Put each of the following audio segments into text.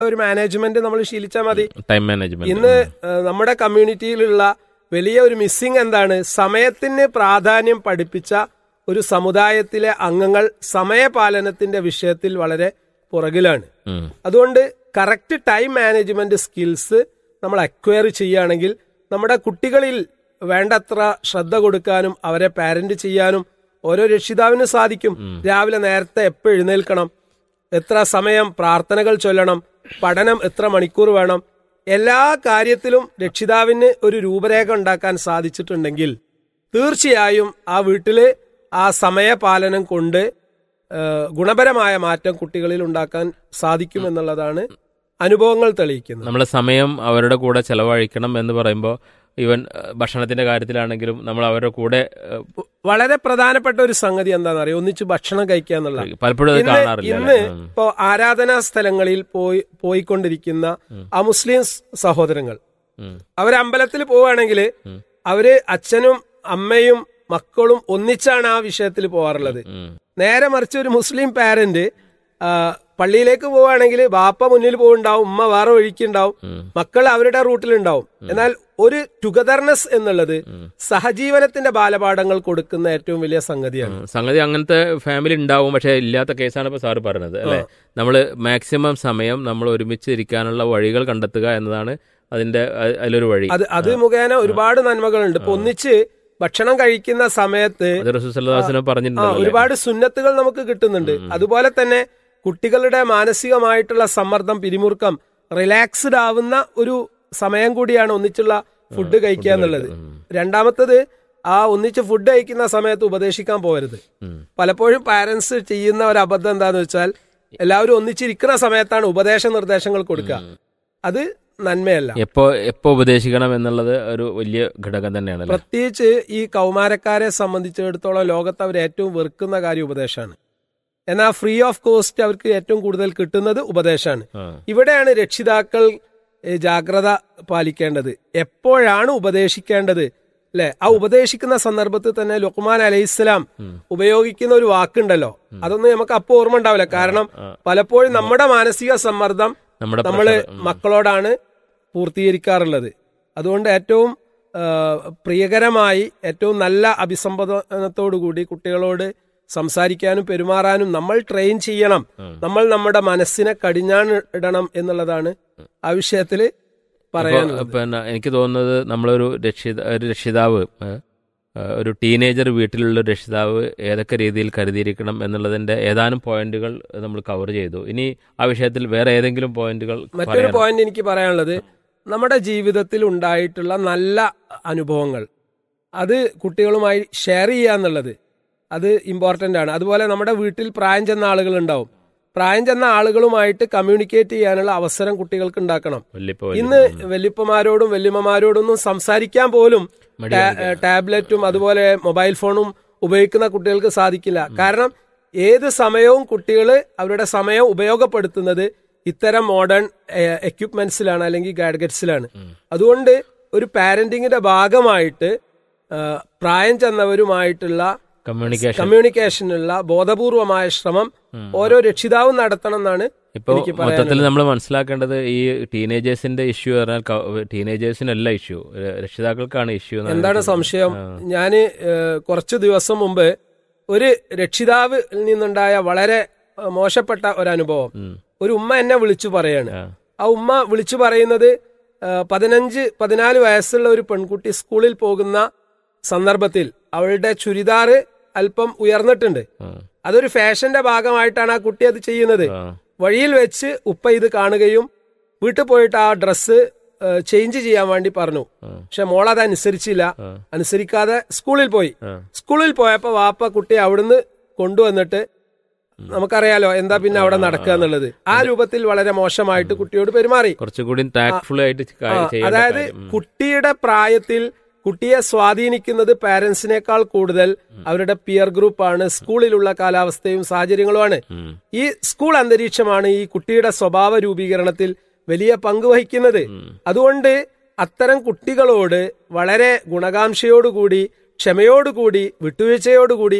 ഒരു മാനേജ്മെന്റ് നമ്മൾ ശീലിച്ചാൽ മതി ടൈം മാനേജ്മെന്റ് ഇന്ന് ഏഹ്, നമ്മുടെ കമ്മ്യൂണിറ്റിയിലുള്ള വലിയ ഒരു മിസ്സിംഗ് എന്താണ് സമയത്തിന് പ്രാധാന്യം പഠിപ്പിച്ച ഒരു സമുദായത്തിലെ അംഗങ്ങൾ സമയപാലനത്തിന്റെ വിഷയത്തിൽ വളരെ പുറകിലാണ് ഉം. അതുകൊണ്ട് കറക്റ്റ് ടൈം മാനേജ്മെന്റ് സ്കിൽസ് നമ്മൾ അക്വയർ ചെയ്യുകയാണെങ്കിൽ നമ്മുടെ കുട്ടികളിൽ വേണ്ടത്ര ശ്രദ്ധ കൊടുക്കാനും അവരെ പാരന്റ് ചെയ്യാനും ഓരോ രക്ഷിതാവിനും സാധിക്കും രാവിലെ നേരത്തെ എപ്പോൾ എഴുന്നേൽക്കണം എത്ര സമയം പ്രാർത്ഥനകൾ ചൊല്ലണം പഠനം എത്ര മണിക്കൂർ വേണം എല്ലാ കാര്യത്തിലും രക്ഷിതാവിന് ഒരു രൂപരേഖ ഉണ്ടാക്കാൻ സാധിച്ചിട്ടുണ്ടെങ്കിൽ തീർച്ചയായും ആ വീട്ടില് ആ സമയപാലനം കൊണ്ട് ഏഹ്, ഗുണപരമായ മാറ്റം കുട്ടികളിൽ ഉണ്ടാക്കാൻ സാധിക്കും എന്നുള്ളതാണ് അനുഭവങ്ങൾ തെളിയിക്കുന്നത് നമ്മളെ സമയം അവരുടെ കൂടെ ചെലവഴിക്കണം എന്ന് പറയുമ്പോൾ ഈവൻ ഏഹ്, ഭക്ഷണത്തിന്റെ കാര്യത്തിലാണെങ്കിലും നമ്മൾ അവരുടെ കൂടെ ഏഹ്, വളരെ പ്രധാനപ്പെട്ട ഒരു സംഗതി എന്താണെന്ന് അറിയാം ഒന്നിച്ച് ഭക്ഷണം കഴിക്കുക എന്നുള്ള പലപ്പോഴും അത് ഇന്ന് കാണാറില്ല ഇന്ന് അല്ലേ? ഉം. ഇപ്പോ ആരാധനാ സ്ഥലങ്ങളിൽ പോയി പോയിക്കൊണ്ടിരിക്കുന്ന ആ മുസ്ലിം സഹോദരങ്ങൾ ഉം. അവര് അമ്പലത്തിൽ പോവുകയാണെങ്കിൽ അവര് അച്ഛനും അമ്മയും മക്കളും ഒന്നിച്ചാണ് ആ വിഷയത്തിൽ പോകാറുള്ളത് ഉം. നേരെ മറിച്ച് ഒരു മുസ്ലിം പാരന്റ് പള്ളിയിലേക്ക് പോവുകയാണെങ്കിൽ ബാപ്പ മുന്നിൽ പോകുണ്ടാവും ഉമ്മ വേറെ വഴിക്കുണ്ടാവും മക്കൾ അവരുടെ റൂട്ടിലുണ്ടാവും എന്നാൽ ഒരു ടുഗദർനെസ് എന്നുള്ളത് സഹജീവനത്തിന്റെ ബാലപാഠങ്ങൾ കൊടുക്കുന്ന ഏറ്റവും വലിയ സംഗതിയാണ് ഉം. സംഗതി അങ്ങനത്തെ ഫാമിലി ഉണ്ടാവും പക്ഷെ ഇല്ലാത്ത കേസാണ് ഇപ്പൊ സാറ് പറഞ്ഞത് അല്ലെ നമ്മൾ മാക്സിമം സമയം നമ്മൾ ഒരുമിച്ച് ഇരിക്കാനുള്ള വഴികൾ കണ്ടെത്തുക എന്നതാണ് അതിന്റെ അ- അതിലൊരു വഴി അത് അത് മുഖേന ഒരുപാട് നന്മകളുണ്ട് ഇപ്പൊ ഒന്നിച്ച് ഭക്ഷണം കഴിക്കുന്ന സമയത്ത് അത് റസൂസല്ലാസിനെ ആ പറഞ്ഞിട്ടുണ്ടല്ലോ അല്ലേ? ഒരുപാട് സുന്നത്തുകൾ നമുക്ക് കിട്ടുന്നുണ്ട് അതുപോലെ തന്നെ കുട്ടികളുടെ മാനസികമായിട്ടുള്ള സമ്മർദ്ദം പിരിമുറുക്കം റിലാക്സ്ഡ് ആവുന്ന ഒരു സമയം കൂടിയാണ് ഒന്നിച്ചുള്ള ഫുഡ് കഴിക്കുക എന്നുള്ളത് രണ്ടാമത്തത് ആ ഒന്നിച്ച് ഫുഡ് കഴിക്കുന്ന സമയത്ത് ഉപദേശിക്കാൻ പോകരുത് ഉം. പലപ്പോഴും പാരന്റ്സ് ചെയ്യുന്ന ഒരു അബദ്ധം എന്താന്ന് വെച്ചാൽ എല്ലാവരും ഒന്നിച്ചിരിക്കുന്ന സമയത്താണ് ഉപദേശ നിർദ്ദേശങ്ങൾ കൊടുക്കുക അത് നന്മയല്ല എപ്പോ എപ്പോ ഉപദേശിക്കണം എന്നുള്ളത് ഒരു വലിയ ഘടകം തന്നെയാണ് അല്ലേ? പ്രത്യേകിച്ച് ഈ കൗമാരക്കാരെ സംബന്ധിച്ചിടത്തോളം ലോകത്ത് അവർ ഏറ്റവും വെറുക്കുന്ന കാര്യം ഉപദേശമാണ് എന്നാൽ ഫ്രീ ഓഫ് കോസ്റ്റ് അവർക്ക് ഏറ്റവും കൂടുതൽ കിട്ടുന്നത് ഉപദേശമാണ് ആ. ഇവിടെയാണ് രക്ഷിതാക്കൾ ഏ, ജാഗ്രത പാലിക്കേണ്ടത് എപ്പോഴാണ് ഉപദേശിക്കേണ്ടത് അല്ലെ ആ ഉപദേശിക്കുന്ന സന്ദർഭത്തിൽ തന്നെ ലുക്മാൻ അലൈഹിസ്സലാം ഉപയോഗിക്കുന്ന ഒരു വാക്കുണ്ടല്ലോ അതൊന്നും നമുക്ക് അപ്പോൾ ഓർമ്മ ഉണ്ടാവില്ല കാരണം പലപ്പോഴും നമ്മുടെ മാനസിക സമ്മർദ്ദം നമ്മുടെ നമ്മള് pressure, ഉം. മക്കളോടാണ് പൂർത്തീകരിക്കാറുള്ളത് അതുകൊണ്ട് ഏറ്റവും ആ, പ്രിയകരമായി ഏറ്റവും നല്ല അഭിസംബോധനത്തോടുകൂടി കുട്ടികളോട് സംസാരിക്കാനും പെരുമാറാനും നമ്മൾ ട്രെയിൻ ചെയ്യണം നമ്മൾ നമ്മുടെ മനസ്സിനെ കടിഞ്ഞാണ് ഇടണം എന്നുള്ളതാണ് ആ വിഷയത്തിൽ അപ്പൊ, പറയാനുള്ളത് പിന്നെ എനിക്ക് തോന്നുന്നത് നമ്മളൊരു രക്ഷിത ഒരു രക്ഷിതാവ് ഏ, ഏ, ഒരു ടീനേജർ വീട്ടിലുള്ള ഒരു രക്ഷിതാവ് ഏതൊക്കെ രീതിയിൽ കരുതിയിരിക്കണം എന്നുള്ളതിന്റെ ഏതാനും പോയിന്റുകൾ നമ്മൾ കവർ ചെയ്തു ഇനി ആ വിഷയത്തിൽ വേറെ ഏതെങ്കിലും പോയിന്റുകൾ മറ്റൊരു പറയാനോ? പോയിന്റ് എനിക്ക് പറയാനുള്ളത് നമ്മുടെ ജീവിതത്തിൽ ഉണ്ടായിട്ടുള്ള നല്ല അനുഭവങ്ങൾ അത് കുട്ടികളുമായി ഷെയർ ചെയ്യുക എന്നുള്ളത് അത് ഇമ്പോർട്ടന്റ് ആണ് അതുപോലെ നമ്മുടെ വീട്ടിൽ പ്രായം ചെന്ന ആളുകൾ ഉണ്ടാവും പ്രായം ചെന്ന ആളുകളുമായിട്ട് കമ്മ്യൂണിക്കേറ്റ് ചെയ്യാനുള്ള അവസരം കുട്ടികൾക്ക് ഉണ്ടാക്കണം വല്യപ്പ ഇന്ന് വല്യമ്മ. വല്യപ്പമാരോടും വല്യമ്മമാരോടൊന്നും സംസാരിക്കാൻ പോലും മടി ടാ- കാണിക്കുക. ടാബ്ലറ്റും അതുപോലെ മൊബൈൽ ഫോണും ഉപയോഗിക്കുന്ന കുട്ടികൾക്ക് സാധിക്കില്ല കാരണം ഏത് സമയവും കുട്ടികൾ അവരുടെ സമയം ഉപയോഗപ്പെടുത്തുന്നത് ഇത്തരം മോഡേൺ എക്യുപ്മെന്റ്സിലാണ് അല്ലെങ്കിൽ ഗാഡ്ഗറ്റ്സിലാണ് അതുകൊണ്ട് ഒരു പാരന്റിങ്ങിന്റെ ഭാഗമായിട്ട് ആ, പ്രായം ചെന്നവരുമായിട്ടുള്ള കമ്മ്യൂണിക്കേഷൻ കമ്മ്യൂണിക്കേഷനുള്ള ബോധപൂർവമായ ശ്രമം ഓരോ രക്ഷിതാവും നടത്തണം എന്നാണ് ഇപ്പൊ എനിക്ക് മൊത്തത്തിൽ പറയാനുള്ളത്. നമ്മൾ മനസ്സിലാക്കേണ്ടത് ഈ ടീനേജേഴ്സിന്റെ ഇഷ്യൂ പറഞ്ഞാൽ ടീനേജേഴ്സിനല്ല ഇഷ്യൂ രക്ഷിതാക്കൾക്കാണ് ഇഷ്യൂ എന്താണ് സംശയം ഞാന് ഏഹ്, കുറച്ചു ദിവസം മുമ്പ് ഒരു രക്ഷിതാവിൽ നിന്നുണ്ടായ വളരെ ഏഹ്, മോശപ്പെട്ട ഒരു അനുഭവം ഒരു ഉമ്മ എന്നെ വിളിച്ചു പറയാണ് ആ. ആ ഉമ്മ വിളിച്ചു പറയുന്നത് ഏഹ്, പതിനഞ്ച് പതിനാല് വയസ്സുള്ള ഒരു പെൺകുട്ടി സ്കൂളിൽ പോകുന്ന സന്ദർഭത്തിൽ അവളുടെ ചുരിദാറ് അല്പം ഉയർന്നിട്ടുണ്ട് അതൊരു ഫാഷന്റെ ഭാഗമായിട്ടാണ് ആ കുട്ടി അത് ചെയ്യുന്നത് വഴിയിൽ വെച്ച് ഉപ്പ ഇത് കാണുകയും വീട്ടിൽ പോയിട്ട് ആ ഡ്രസ്സ് ചേഞ്ച് ചെയ്യാൻ വേണ്ടി പറഞ്ഞു പക്ഷെ മോൾ അത് അനുസരിച്ചില്ല അനുസരിക്കാതെ സ്കൂളിൽ പോയി സ്കൂളിൽ പോയപ്പോ വാപ്പ കുട്ടി അവിടുന്ന് കൊണ്ടുവന്നിട്ട് നമുക്കറിയാലോ എന്താ പിന്നെ അവിടെ നടക്കുക എന്നുള്ളത് ആ രൂപത്തിൽ വളരെ മോശമായിട്ട് കുട്ടിയോട് പെരുമാറി കുറച്ചുകൂടി ടാക്ട്ഫുൾ ആയിട്ട് ആ, കാര്യം ചെയ്യേണ്ട അതായത് കാര്യം. ഉം. കുട്ടിയുടെ പ്രായത്തിൽ കുട്ടിയെ സ്വാധീനിക്കുന്നത് പാരന്റ്സിനേക്കാൾ കൂടുതൽ അവരുടെ പിയർ ഗ്രൂപ്പാണ് സ്കൂളിലുള്ള കാലാവസ്ഥയും സാഹചര്യങ്ങളുമാണ് ഉം. ഈ സ്കൂൾ അന്തരീക്ഷമാണ് ഈ കുട്ടിയുടെ സ്വഭാവ രൂപീകരണത്തിൽ വലിയ പങ്ക് വഹിക്കുന്നത് അതുകൊണ്ട് അത്തരം കുട്ടികളോട് വളരെ ഗുണകാംക്ഷയോടുകൂടി ക്ഷമയോടുകൂടി വിട്ടുവീഴ്ചയോടുകൂടി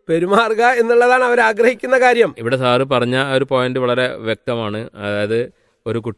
പെരുമാറുക എന്നുള്ളതാണ് അവർ ആഗ്രഹിക്കുന്ന കാര്യം ഇവിടെ സാറ് പറഞ്ഞ ആ ഒരു പോയിന്റ് വളരെ വ്യക്തമാണ് അതായത് ഒരു കുട്ടി